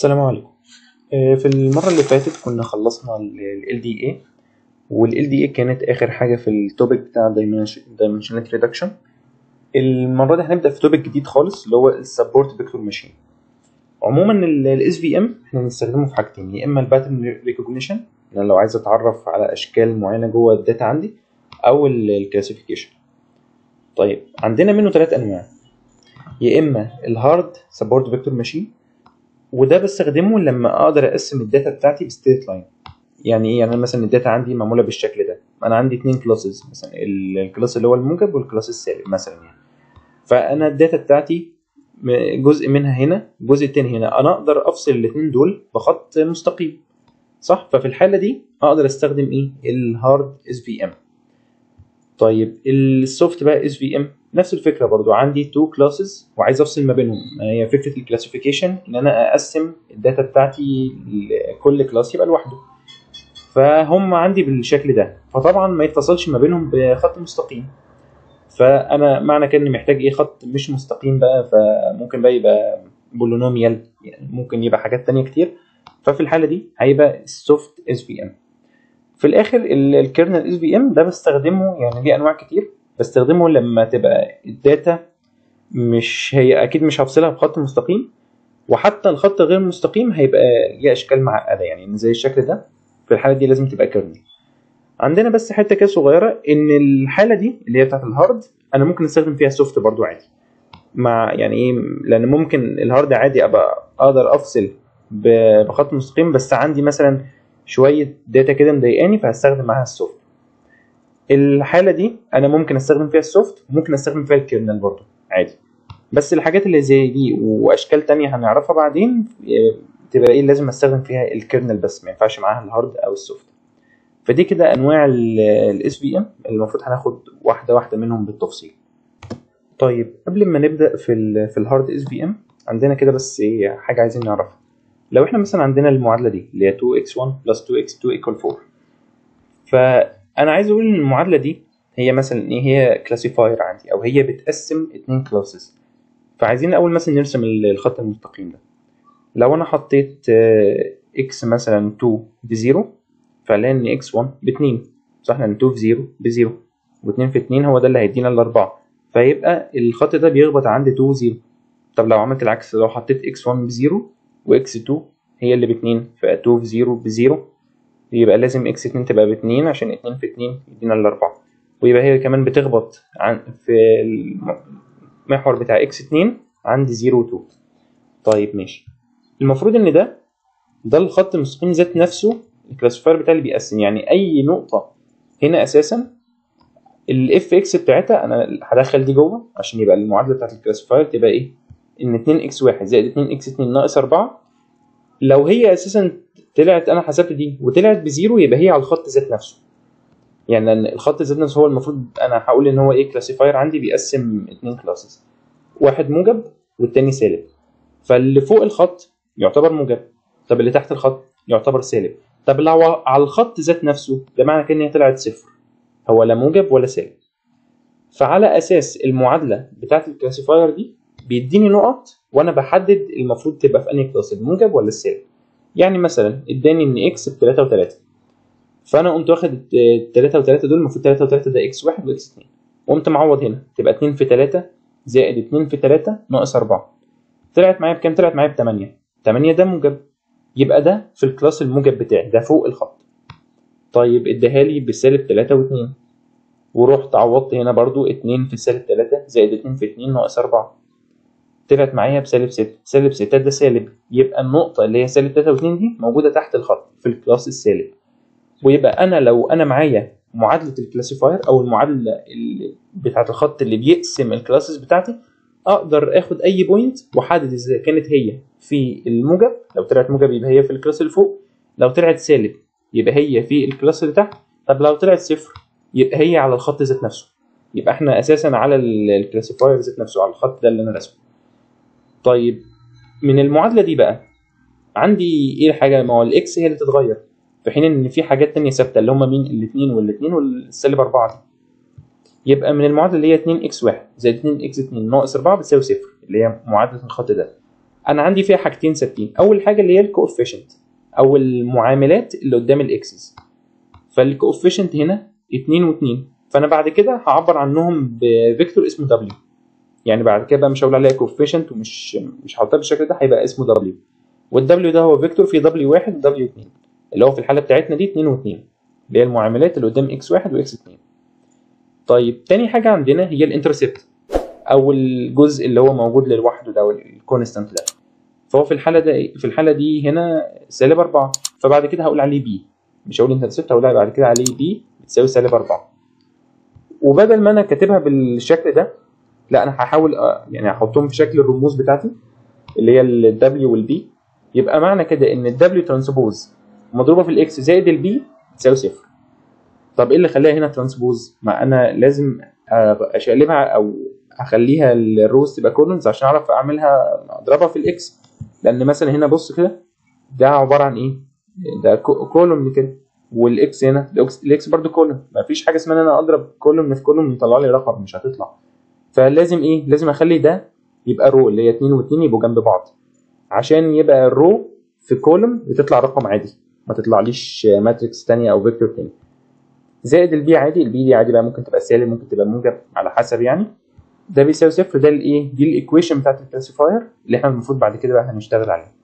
السلام عليكم آه، في المرة اللي فاتت كنا خلصنا ال LDA وال LDA كانت آخر حاجة في التوبيك بتاع Dimensionality Reduction المرة دي هنبدأ في توبيك جديد خالص اللي هو ال Support Vector Machine عموما ال SVM احنا بنستخدمه في حاجتين يا إما ال Pattern Recognition يعني لو عايز أتعرف على أشكال معينة جوه الداتا عندي أو ال Classification طيب عندنا منه ثلاث أنواع يا إما الهارد Support Vector Machine وده بستخدمه لما اقدر اقسم الداتا بتاعتي بستريت لاين يعني ايه يعني مثلا الداتا عندي معموله بالشكل ده انا عندي اتنين كلاسز مثلا الكلاس اللي هو الموجب والكلاس السالب مثلا يعني فانا الداتا بتاعتي جزء منها هنا الجزء التاني هنا انا اقدر افصل الاتنين دول بخط مستقيم صح ففي الحاله دي اقدر استخدم ايه الهارد اس في ام طيب السوفت بقى اس في ام نفس الفكره برضو عندي تو كلاسز وعايز افصل ما بينهم هي فكره الكلاسيفيكيشن ان انا اقسم الداتا بتاعتي لكل كلاس يبقى لوحده فهم عندي بالشكل ده فطبعا ما يتفصلش ما بينهم بخط مستقيم فانا معنى كده اني محتاج ايه خط مش مستقيم بقى فممكن بقى يبقى بولينوميال يعني ممكن يبقى حاجات تانية كتير ففي الحاله دي هيبقى السوفت اس في ام في الاخر الكيرنل اس في ام ده بستخدمه يعني ليه انواع كتير بستخدمه لما تبقى الداتا مش هي اكيد مش هفصلها بخط مستقيم وحتى الخط غير مستقيم هيبقى ليه اشكال معقده يعني زي الشكل ده في الحاله دي لازم تبقى كيرنل عندنا بس حته كده صغيره ان الحاله دي اللي هي بتاعت الهارد انا ممكن استخدم فيها سوفت برضو عادي مع يعني ايه لان ممكن الهارد عادي ابقى اقدر افصل بخط مستقيم بس عندي مثلا شويه داتا كده مضايقاني فهستخدم معاها السوفت الحالة دي أنا ممكن أستخدم فيها السوفت وممكن أستخدم فيها الكيرنل برضه عادي بس الحاجات اللي زي دي وأشكال تانية هنعرفها بعدين تبقى إيه لازم أستخدم فيها الكيرنل بس ما ينفعش معاها الهارد أو السوفت فدي كده أنواع الاس في ام المفروض هناخد واحدة واحدة منهم بالتفصيل طيب قبل ما نبدأ في ال في الهارد اس في ام عندنا كده بس إيه حاجة عايزين نعرفها لو إحنا مثلا عندنا المعادلة دي اللي هي 2x1 plus 2x2 equal 4 ف انا عايز اقول ان المعادله دي هي مثلا ايه هي كلاسيفاير عندي او هي بتقسم اتنين كلاسز فعايزين اول مثلا نرسم الخط المستقيم ده لو انا حطيت اكس مثلا 2 بزيرو فلاقي ان اكس 1 باتنين صح لان 2 في 0 بزيرو و2 في 2 هو ده اللي هيدينا الاربعه فيبقى الخط ده بيخبط عند 2 0 طب لو عملت العكس لو حطيت اكس 1 بزيرو واكس 2 هي اللي باتنين ف 2 في 0 بزيرو يبقى لازم اكس 2 تبقى باتنين عشان اتنين في اتنين يدينا الاربعة ويبقى هي كمان بتخبط عن في المحور بتاع اكس 2 عند 0 و 2 طيب ماشي المفروض ان ده ده الخط المستقيم ذات نفسه الكلاسيفاير بتاعي اللي بيقسم يعني اي نقطة هنا اساسا الاف اكس بتاعتها انا هدخل دي جوه عشان يبقى المعادلة بتاعت الكلاسيفاير تبقى ايه ان 2 اكس 1 زائد 2 اكس 2 ناقص 4 لو هي اساسا طلعت انا حسبت دي وطلعت بزيرو يبقى هي على الخط ذات نفسه يعني لان الخط ذات نفسه هو المفروض انا هقول ان هو ايه كلاسيفاير عندي بيقسم اتنين كلاسز واحد موجب والتاني سالب فاللي فوق الخط يعتبر موجب طب اللي تحت الخط يعتبر سالب طب لو على الخط ذات نفسه ده معنى كده ان هي طلعت صفر هو لا موجب ولا سالب فعلى اساس المعادله بتاعت الكلاسيفاير دي بيديني نقط وانا بحدد المفروض تبقى في انهي كلاس الموجب ولا السالب يعني مثلا اداني ان اكس ب 3 و3 فانا قمت واخد 3 و3 دول المفروض 3 و3 ده اكس 1 واكس 2 وقمت معوض هنا تبقى 2 في 3 زائد 2 في 3 ناقص 4 طلعت معايا بكام؟ طلعت معايا ب 8 8 ده موجب يبقى ده في الكلاس الموجب بتاعي ده فوق الخط طيب اداها لي بسالب 3 و2 ورحت عوضت هنا برضو 2 في سالب 3 زائد 2 في 2 ناقص 4 طلعت معايا بسالب 6 سالب 6 ده سالب يبقى النقطة اللي هي سالب 3 و2 دي موجودة تحت الخط في الكلاس السالب ويبقى أنا لو أنا معايا معادلة الكلاسيفاير أو المعادلة بتاعة الخط اللي بيقسم الكلاسز بتاعتي أقدر آخد أي بوينت وأحدد إذا كانت هي في الموجب لو طلعت موجب يبقى هي في الكلاس اللي فوق لو طلعت سالب يبقى هي في الكلاس اللي تحت طب لو طلعت صفر يبقى هي على الخط ذات نفسه يبقى احنا اساسا على الكلاسيفاير ذات نفسه على الخط ده اللي انا رسمه طيب من المعادلة دي بقى عندي ايه الحاجة ما هو الاكس هي اللي تتغير في حين ان في حاجات تانية ثابتة اللي هما مين الاثنين والاثنين والسالب 4 دي يبقى من المعادلة اللي هي 2 اكس 1 زائد 2 اكس 2 ناقص 4 بتساوي صفر اللي هي معادلة الخط ده انا عندي فيها حاجتين ثابتين اول حاجه اللي هي الكوفيشنت او المعاملات اللي قدام الاكسس فالكوفيشنت هنا 2 و2 فانا بعد كده هعبر عنهم بفيكتور اسمه دبليو يعني بعد كده بقى مش هقول عليها كوفيشنت ومش مش هحطها بالشكل ده هيبقى اسمه دبليو والدبليو ده هو فيكتور فيه دبليو 1 ودبليو 2 اللي هو في الحاله بتاعتنا دي 2 و2 اللي هي المعاملات اللي قدام اكس 1 واكس 2 طيب تاني حاجه عندنا هي الانترسبت او الجزء اللي هو موجود لوحده ده او الكونستانت ده فهو في الحاله ده في الحاله دي هنا سالب 4 فبعد كده هقول عليه بي مش هقول انترسبت هقول بعد كده عليه بي بتساوي سالب 4 وبدل ما انا كاتبها بالشكل ده لا انا هحاول يعني احطهم في شكل الرموز بتاعتي اللي هي الدبليو والبي يبقى معنى كده ان الدبليو ترانسبوز مضروبه في الاكس زائد البي تساوي صفر طب ايه اللي خلاها هنا ترانسبوز ما انا لازم اشقلبها او اخليها الروز تبقى كولونز عشان اعرف اعملها اضربها في الاكس لان مثلا هنا بص كده ده عباره عن ايه ده كولوم كده والاكس هنا الاكس, الإكس برضو كولوم ما فيش حاجه اسمها ان انا اضرب كولوم في كولوم يطلع لي رقم مش هتطلع فلازم ايه لازم اخلي ده يبقى رو اللي هي 2 و2 يبقوا جنب بعض عشان يبقى الرو في كولوم بتطلع رقم عادي ما تطلعليش ماتريكس ثانيه او فيكتور ثاني زائد البي عادي البي دي عادي بقى ممكن تبقى سالب ممكن تبقى موجب على حسب يعني ده بيساوي صفر ده الايه دي الايكويشن بتاعت الكلاسيفاير اللي احنا المفروض بعد كده بقى هنشتغل عليها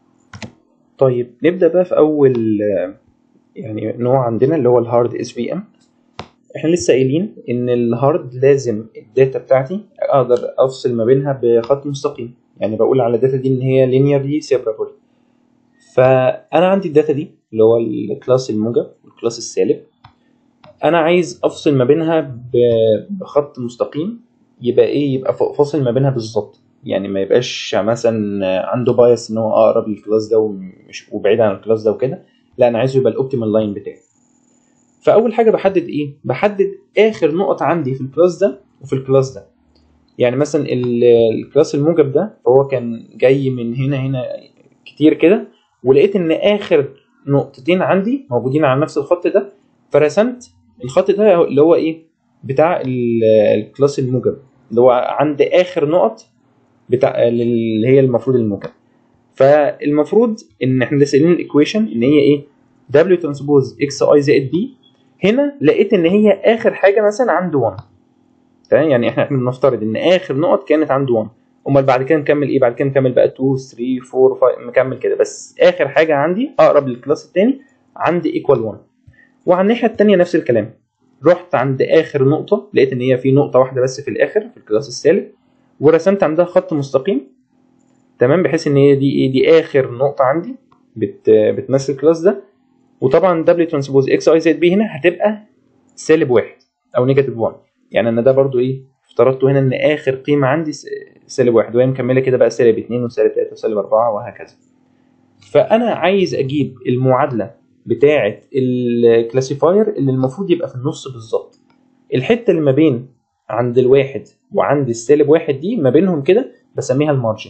طيب نبدا بقى في اول يعني نوع عندنا اللي هو الهارد اس في ام احنا لسه قايلين ان الهارد لازم الداتا بتاعتي اقدر افصل ما بينها بخط مستقيم يعني بقول على الداتا دي ان هي linearly separable فانا عندي الداتا دي اللي هو الكلاس الموجب والكلاس السالب انا عايز افصل ما بينها بخط مستقيم يبقى ايه يبقى فاصل ما بينها بالظبط يعني ما يبقاش مثلا عنده بايس ان هو اقرب للكلاس ده ومش وبعيد عن الكلاس ده وكده لا انا عايزه يبقى الاوبتيمال لاين بتاعي فاول حاجه بحدد ايه بحدد اخر نقط عندي في الكلاس ده وفي الكلاس ده يعني مثلا الكلاس الموجب ده هو كان جاي من هنا هنا كتير كده ولقيت ان اخر نقطتين عندي موجودين على نفس الخط ده فرسمت الخط ده اللي هو ايه بتاع الكلاس الموجب اللي هو عند اخر نقط بتاع اللي هي المفروض الموجب فالمفروض ان احنا لسه قايلين الايكويشن ان هي ايه دبليو ترانسبوز اكس اي زائد بي هنا لقيت ان هي اخر حاجه مثلا عند 1 تمام يعني احنا احنا بنفترض ان اخر نقط كانت عند 1 امال بعد كده نكمل ايه بعد كده نكمل بقى 2 3 4 5 نكمل كده بس اخر حاجه عندي اقرب للكلاس الثاني عندي ايكوال 1 وعلى الناحيه الثانيه نفس الكلام رحت عند اخر نقطه لقيت ان هي في نقطه واحده بس في الاخر في الكلاس السالب ورسمت عندها خط مستقيم تمام بحيث ان هي دي ايه دي اخر نقطه عندي بت بتمثل الكلاس ده وطبعا دبليو ترانسبوز اكس اي زائد بي هنا هتبقى سالب واحد او نيجاتيف 1 يعني انا ده برضو ايه افترضته هنا ان اخر قيمه عندي سالب واحد وهي مكمله كده بقى سالب 2 وسالب 3 وسالب 4 وهكذا فانا عايز اجيب المعادله بتاعه الكلاسيفاير اللي المفروض يبقى في النص بالظبط الحته اللي ما بين عند الواحد وعند السالب واحد دي ما بينهم كده بسميها المارجن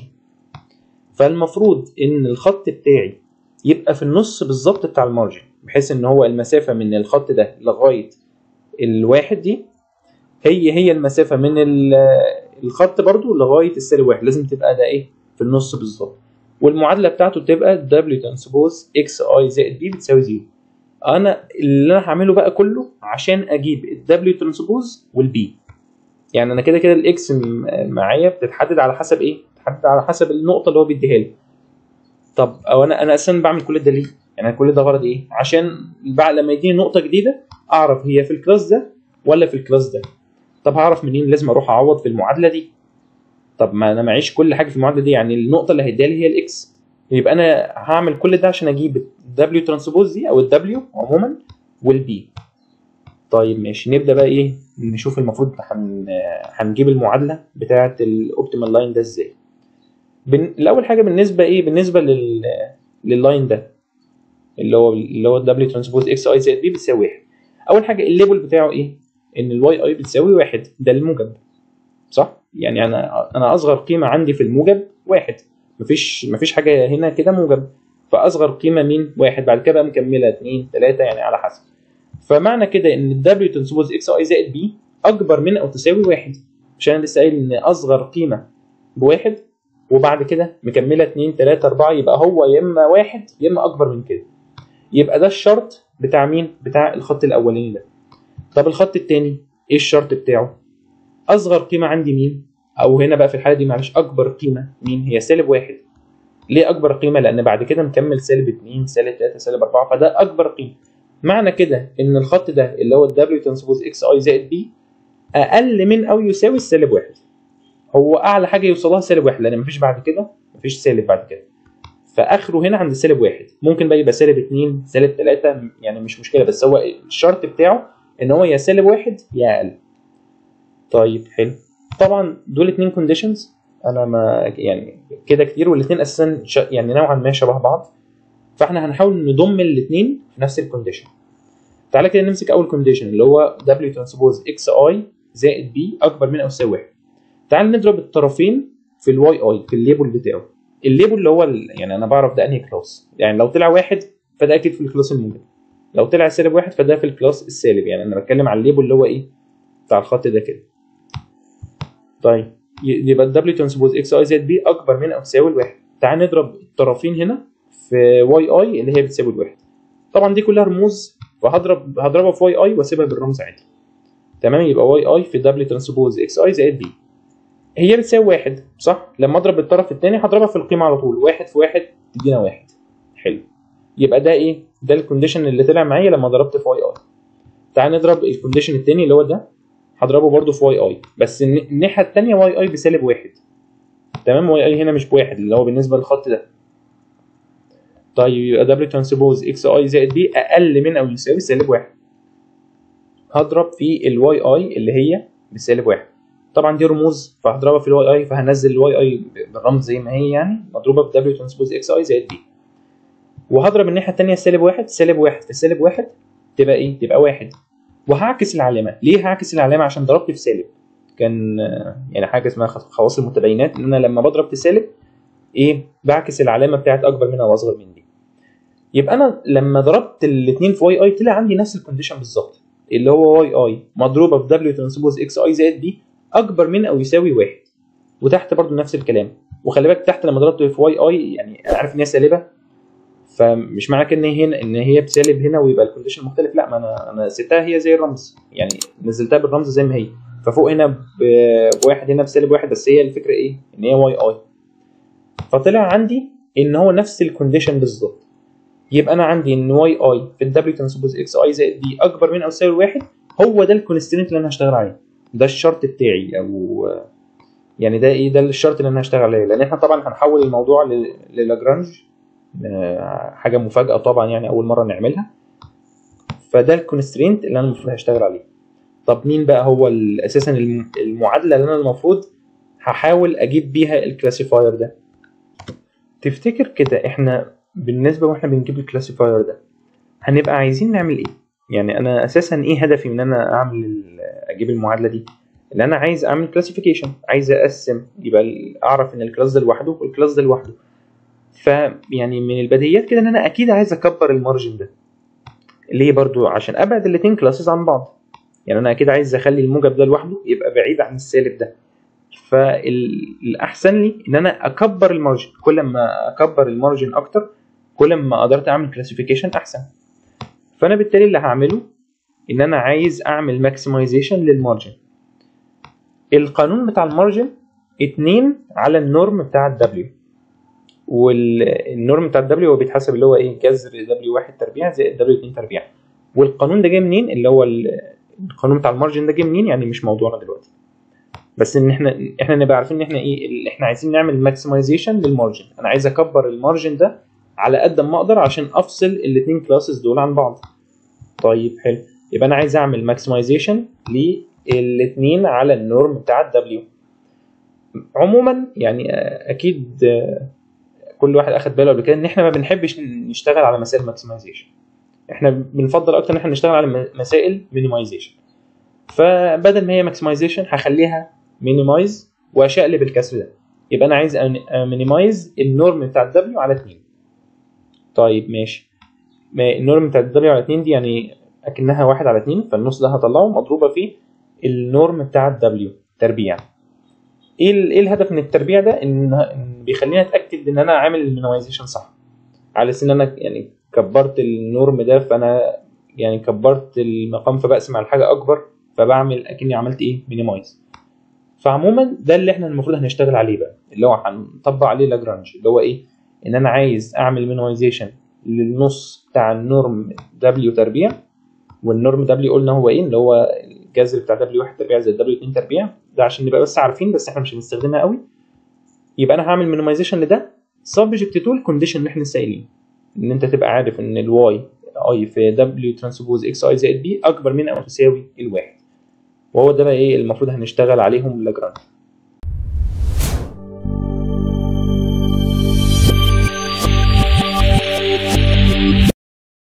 فالمفروض ان الخط بتاعي يبقى في النص بالظبط بتاع المارجن بحيث ان هو المسافه من الخط ده لغايه الواحد دي هي هي المسافه من الخط برضو لغايه السالب واحد لازم تبقى ده ايه في النص بالظبط والمعادله بتاعته تبقى w ترانسبوز اكس اي زائد بي بتساوي زيرو انا اللي انا هعمله بقى كله عشان اجيب الدبليو ترانسبوز والبي يعني انا كده كده الاكس معايا بتتحدد على حسب ايه بتتحدد على حسب النقطه اللي هو بيديها لي طب او انا انا اصلا بعمل كل ده ليه يعني كل ده غرض ايه عشان بعد لما يديني نقطه جديده اعرف هي في الكلاس ده ولا في الكلاس ده طب هعرف منين لازم اروح اعوض في المعادله دي طب ما انا معيش كل حاجه في المعادله دي يعني النقطه اللي هيديها لي هي الاكس يبقى انا هعمل كل ده عشان اجيب الدبليو ترانسبوز دي او الدبليو عموما والبي طيب ماشي نبدا بقى ايه نشوف المفروض هن... هنجيب المعادله بتاعه الاوبتيمال لاين ده ازاي بن... الاول حاجه بالنسبه ايه بالنسبه لل لللاين ده اللي هو اللي هو الدبليو ترانسبوز اكس اي زائد بي بتساوي واحد اول حاجه الليبل بتاعه ايه ان الواي اي بتساوي واحد ده الموجب صح يعني انا انا اصغر قيمه عندي في الموجب واحد مفيش مفيش حاجه هنا كده موجب فاصغر قيمه مين واحد بعد كده بقى مكمله اثنين ثلاثه يعني على حسب فمعنى كده ان الدبليو ترانسبوز اكس اي زائد بي اكبر من او تساوي واحد مش انا لسه قايل ان اصغر قيمه بواحد وبعد كده مكمله 2 3 4 يبقى هو يا اما واحد يا اما اكبر من كده يبقى ده الشرط بتاع مين بتاع الخط الاولاني ده طب الخط الثاني ايه الشرط بتاعه اصغر قيمه عندي مين او هنا بقى في الحاله دي معلش اكبر قيمه مين هي سالب واحد ليه اكبر قيمه لان بعد كده مكمل سالب 2 سالب 3 سالب 4 فده اكبر قيمه معنى كده ان الخط ده اللي هو الدبليو ترانسبوز اكس اي زائد بي اقل من او يساوي السالب واحد هو اعلى حاجه يوصلها سالب واحد لان مفيش بعد كده مفيش سالب بعد كده فاخره هنا عند سالب واحد ممكن بقى يبقى سالب 2 سالب 3 يعني مش مشكله بس هو الشرط بتاعه ان هو يا سالب واحد يا اقل طيب حلو طبعا دول اتنين كونديشنز انا ما يعني كده كتير والاثنين اساسا يعني نوعا ما شبه بعض فاحنا هنحاول نضم الاثنين في نفس الكونديشن تعالى كده نمسك اول كونديشن اللي هو W ترانسبوز اكس اي زائد بي اكبر من او يساوي واحد تعال نضرب الطرفين في الواي اي في الليبل بتاعه الليبل اللي هو ال... يعني انا بعرف ده انهي كلاس يعني لو طلع واحد فده اكيد في الكلاس الموجب لو طلع سالب واحد فده في الكلاس السالب يعني انا بتكلم على الليبل اللي هو ايه بتاع الخط ده كده طيب يبقى الدبليو ترانسبوز اكس اي زائد بي اكبر من او يساوي الواحد تعال نضرب الطرفين هنا في واي اي اللي هي بتساوي الواحد طبعا دي كلها رموز فهضرب هضربها في واي اي واسيبها بالرمز عادي تمام يبقى واي اي في دبليو ترانسبوز اكس اي زائد بي هي بتساوي واحد صح لما اضرب الطرف الثاني هضربها في القيمه على طول واحد في واحد تدينا واحد حلو يبقى ده ايه ده الكونديشن اللي طلع معايا لما ضربت في واي اي تعال نضرب الكونديشن الثاني اللي هو ده هضربه برده في واي اي بس الناحيه الثانيه واي اي بسالب واحد تمام واي اي هنا مش بواحد اللي هو بالنسبه للخط ده طيب يبقى دبليو ترانسبوز اكس اي زائد بي اقل من او يساوي سالب واحد هضرب في الواي اي اللي هي بسالب واحد طبعا دي رموز فهضربها في الواي اي فهنزل الواي اي بالرمز زي ما هي يعني مضروبه في دبليو ترانسبوز اكس اي زائد بي وهضرب الناحيه الثانيه سالب واحد سالب واحد في سالب واحد تبقى ايه؟ تبقى واحد وهعكس العلامه ليه هعكس العلامه عشان ضربت في سالب كان يعني حاجه اسمها خواص المتباينات ان انا لما بضرب في سالب ايه بعكس العلامه بتاعت اكبر منها واصغر من دي يبقى انا لما ضربت الاثنين في واي اي طلع عندي نفس الكونديشن بالظبط اللي هو واي اي مضروبه في دبليو ترانسبوز اكس اي زائد بي اكبر من او يساوي واحد وتحت برضو نفس الكلام وخلي بالك تحت لما ضربت في واي اي يعني انا عارف ان هي سالبه فمش معنى كده ان هي هنا ان هي بسالب هنا ويبقى الكونديشن مختلف لا ما انا انا سبتها هي زي الرمز يعني نزلتها بالرمز زي ما هي ففوق هنا بواحد هنا بسالب واحد بس هي الفكره ايه؟ ان هي واي اي فطلع عندي ان هو نفس الكونديشن بالظبط يبقى انا عندي ان واي اي في الدبليو ترانسبوز اكس اي زائد بي اكبر من او يساوي واحد هو ده الكونسترينت اللي انا هشتغل عليه ده الشرط بتاعي او يعني ده ايه ده الشرط اللي انا هشتغل عليه لان احنا طبعا هنحول الموضوع للاجرانج حاجه مفاجاه طبعا يعني اول مره نعملها فده الكونسترينت اللي انا المفروض هشتغل عليه طب مين بقى هو اساسا المعادله اللي انا المفروض هحاول اجيب بيها الكلاسيفاير ده تفتكر كده احنا بالنسبه واحنا بنجيب الكلاسيفاير ده هنبقى عايزين نعمل ايه يعني انا اساسا ايه هدفي من ان انا اعمل اجيب المعادله دي اللي انا عايز اعمل كلاسيفيكيشن عايز اقسم يبقى اعرف ان الكلاس ده لوحده والكلاس ده لوحده فيعني من البديهيات كده ان انا اكيد عايز اكبر المارجن ده ليه برضو عشان ابعد الاثنين كلاسز عن بعض يعني انا اكيد عايز اخلي الموجب ده لوحده يبقى بعيد عن السالب ده فالاحسن لي ان انا اكبر المارجن كل ما اكبر المارجن اكتر كل ما قدرت اعمل كلاسيفيكيشن احسن فانا بالتالي اللي هعمله ان انا عايز اعمل ماكسمايزيشن للمارجن القانون بتاع المارجن 2 على النورم بتاع الدبليو والنورم بتاع الدبليو هو بيتحسب اللي هو ايه جذر دبليو 1 تربيع زائد دبليو 2 تربيع والقانون ده جاي منين اللي هو القانون بتاع المارجن ده جاي منين يعني مش موضوعنا دلوقتي بس ان احنا احنا نبقى عارفين ان احنا ايه اللي احنا عايزين نعمل ماكسمايزيشن للمارجن انا عايز اكبر المارجن ده على قد ما اقدر عشان افصل الاثنين كلاسز دول عن بعض طيب حلو يبقى انا عايز اعمل ماكسمايزيشن للاثنين على النورم بتاع الدبليو عموما يعني اكيد كل واحد اخد باله قبل كده ان احنا ما بنحبش نشتغل على مسائل ماكسمايزيشن احنا بنفضل اكتر ان احنا نشتغل على مسائل مينيمايزيشن فبدل ما هي ماكسمايزيشن هخليها مينيمايز واشقلب الكسر ده يبقى انا عايز مينيمايز النورم بتاع الدبليو على 2 طيب ماشي النورم بتاع الدبليو على 2 دي يعني اكنها واحد على 2 فالنص ده هطلعه مضروبه في النورم بتاع الدبليو تربيع ايه ال- ايه الهدف من التربيع ده ان إن بيخليني اتاكد ان انا عامل المينيمايزيشن صح على اساس ان انا يعني كبرت النورم ده فانا يعني كبرت المقام فبقسم على حاجه اكبر فبعمل اكني عملت ايه مينيمايز فعموما ده اللي احنا المفروض هنشتغل عليه بقى اللي هو هنطبق عليه لاجرانج اللي هو ايه ان انا عايز اعمل مينيمايزيشن للنص بتاع النورم دبليو تربيع والنورم دبليو قلنا هو ايه اللي هو الجذر بتاع دبليو 1 تربيع زائد دبليو 2 تربيع ده عشان نبقى بس عارفين بس احنا مش هنستخدمها قوي يبقى انا هعمل مينيمايزيشن لده سبجكت تو الكونديشن اللي احنا لسه قايلين ان انت تبقى عارف ان الواي اي في دبليو ترانسبوز اكس اي زائد بي اكبر من او تساوي الواحد وهو ده بقى ايه المفروض هنشتغل عليهم لاجرانج